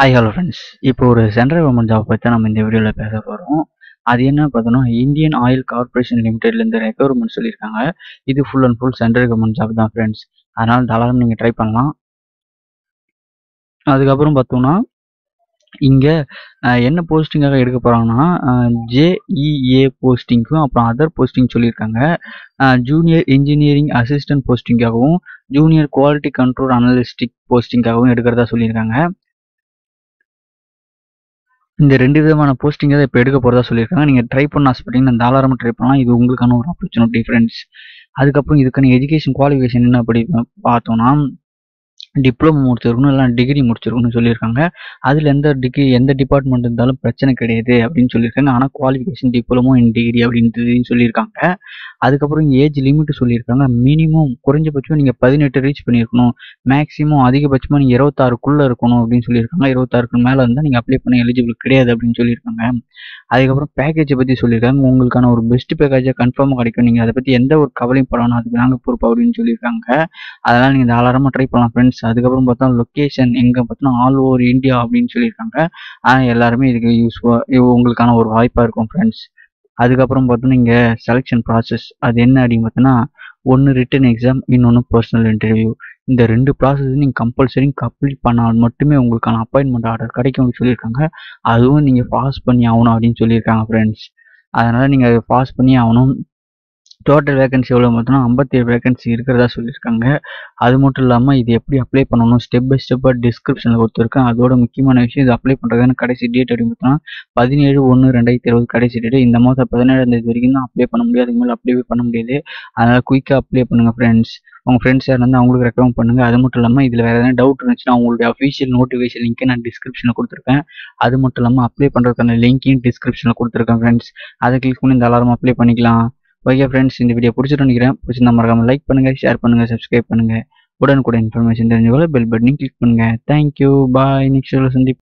hi hello friends இப்போ ஒரு central government job பற்றி தான் நம்ம இந்த வீடியோவில் பேச போகிறோம் அது என்ன பார்த்தோன்னா இந்தியன் ஆயில் கார்பரேஷன் லிமிடெட்லேருந்து ரெக்யர்மெண்ட் சொல்லியிருக்காங்க இது full and full central government job தான் ஃப்ரெண்ட்ஸ் அதனால் தாராளம் நீங்கள் ட்ரை பண்ணலாம் அதுக்கப்புறம் பார்த்தோம்னா இங்கே என்ன போஸ்டிங்காக எடுக்க போகிறாங்கன்னா ஜேஇஏ போஸ்டிங்க்கும் அப்புறம் அதர் போஸ்டிங் சொல்லியிருக்காங்க ஜூனியர் இன்ஜினியரிங் அசிஸ்டன்ட் போஸ்டிங்காகவும் ஜூனியர் குவாலிட்டி கண்ட்ரோல் அனலிஸ்டிக் போஸ்டிங்காகவும் எடுக்கிறதா சொல்லியிருக்காங்க இந்த ரெண்டு விதமான போஸ்டிங்கை தான் இப்போ எடுக்க போகிறதா சொல்லியிருக்காங்க நீங்கள் ட்ரை பண்ண ஆசைப்பட்டீங்கன்னா தாராளமாக ட்ரை பண்ணலாம் இது உங்களுக்கான ஒரு ஆப்பர்ச்சுனிட்டி ஃப்ரெண்ட்ஸ் அதுக்கப்புறம் இதுக்கான எஜுகேஷன் குவாலிஃபிகேஷன் என்ன அப்படி பார்த்தோம்னா டிப்ளமோ முடிச்சிருக்கணும் இல்லை டிகிரி முடிச்சிருக்கணும்னு சொல்லியிருக்காங்க அதில் எந்த டிகிரி எந்த டிபார்ட்மெண்ட் இருந்தாலும் பிரச்சனை கிடையாது அப்படின்னு சொல்லியிருக்காங்க ஆனால் குவாலிஃபிகேஷன் டிப்ளமோ இன் டிகிரி அப்படின்றது சொல்லியிருக்காங்க அதுக்கப்புறம் ஏஜ் லிமிட் சொல்லியிருக்காங்க மினிமம் குறைஞ்சபட்சம் நீங்கள் பதினெட்டு ரீச் பண்ணியிருக்கணும் மேக்ஸிமம் அதிகபட்சமாக நீங்கள் இருபத்தாறுக்குள்ளே இருக்கணும் அப்படின்னு சொல்லியிருக்காங்க இருபத்தாறுக்கு மேலே இருந்தால் நீங்கள் அப்ளை பண்ண எலிஜிபிள் கிடையாது அப்படின்னு சொல்லியிருக்காங்க அதுக்கப்புறம் பேக்கேஜை பற்றி சொல்லியிருக்காங்க உங்களுக்கான ஒரு பெஸ்ட் பேக்கேஜாக கன்ஃபார்மாக கிடைக்கும் நீங்கள் அதை பற்றி எந்த ஒரு கவலையும் படணும் அதுக்கு நாங்கள் பொறுப்பு அப்படின்னு சொல்லியிருக்காங்க அதனால் நீங்கள் தாராளமாக ட்ரை பண்ணலாம் ஃப்ரெண்ட்ஸ் அதுக்கப்புறம் பார்த்தா லொக்கேஷன் எங்கே பார்த்தோன்னா ஆல் ஓவர் இந்தியா அப்படின்னு சொல்லியிருக்காங்க ஆனால் எல்லாருமே இதுக்கு யூஸ்ஃபுல்லாக உங்களுக்கான ஒரு வாய்ப்பாக இருக்கும் ஃப்ரெண்ட்ஸ் அதுக்கப்புறம் பார்த்தோன்னா இங்கே செலெக்ஷன் ப்ராசஸ் அது என்ன அப்படின்னு பார்த்தோன்னா ஒன்று ரிட்டன் எக்ஸாம் இன்னொன்று பர்சனல் இன்டர்வியூ இந்த ரெண்டு ப்ராசஸ் நீங்கள் கம்பல்சரி கம்ப்ளீட் பண்ணால் மட்டுமே உங்களுக்கான அப்பாயின்மெண்ட் ஆர்டர் கிடைக்கும்னு சொல்லியிருக்காங்க அதுவும் நீங்கள் பாஸ் பண்ணி ஆகணும் அப்படின்னு சொல்லியிருக்காங்க ஃப்ரெண்ட்ஸ் அதனால் நீங்கள் அதை பாஸ் பண்ணி ஆகணும் டோட்டல் வேகன்சி எவ்வளோ பார்த்தோன்னா ஐம்பத்தேழு வேகன்சி இருக்கிறதா சொல்லியிருக்காங்க அது மட்டும் இல்லாமல் இது எப்படி அப்ளை பண்ணணும் ஸ்டெப் பை ஸ்டெப்பாக டிஸ்கிரிப்ஷனில் கொடுத்துருக்கேன் அதோட முக்கியமான விஷயம் இது அப்ளை பண்ணுறதுக்கான கடைசி டேட் அப்படின்னு பார்த்தோன்னா பதினேழு ஒன்று ரெண்டாயிரத்தி இருபது கடைசி டேட் இந்த மாதம் பதினேழாம் தேதி வரைக்கும் தான் அப்ளை பண்ண முடியாது அதுக்கு மேலே அப்ளை பண்ண முடியாது அதனால் குயிக்காக அப்ளை பண்ணுங்கள் ஃப்ரெண்ட்ஸ் உங்கள் ஃப்ரெண்ட்ஸ் யார் இருந்தால் அவங்களுக்கு ரெக்கமெண்ட் பண்ணுங்கள் அது மட்டும் இல்லாமல் இதில் வேறு எதனா டவுட் இருந்துச்சுன்னா உங்களுடைய அஃபீஷியல் நோட்டிஃபிகேஷன் லிங்க்கை நான் டிஸ்கிரிப்ஷனில் கொடுத்துருக்கேன் அது மட்டும் இல்லாமல் அப்ளை பண்ணுறதுக்கான லிங்க்கையும் டிஸ்கிரிப்ஷனில் கொடுத்துருக்கேன் ஃப்ரெண்ட்ஸ் அதை கிளிக் பண்ணி இந்த அலாரம் அப்ளை பண்ணிக்கலாம் ஓகே ஃப்ரெண்ட்ஸ் இந்த வீடியோ பிடிச்சிட்டு நினைக்கிறேன் பிடிச்சிருந்தா மறக்காம லைக் பண்ணுங்கள் ஷேர் பண்ணுங்கள் சப்ஸ்கிரைப் பண்ணுங்கள் உடனுக்குடன் இன்ஃபர்மேஷன் தெரிஞ்சுக்கொள்ள பெல் பட்டனையும் கிளிக் பண்ணுங்கள் தேங்க்யூ பாய் நெக்ஸ்ட் சந்திப்போம்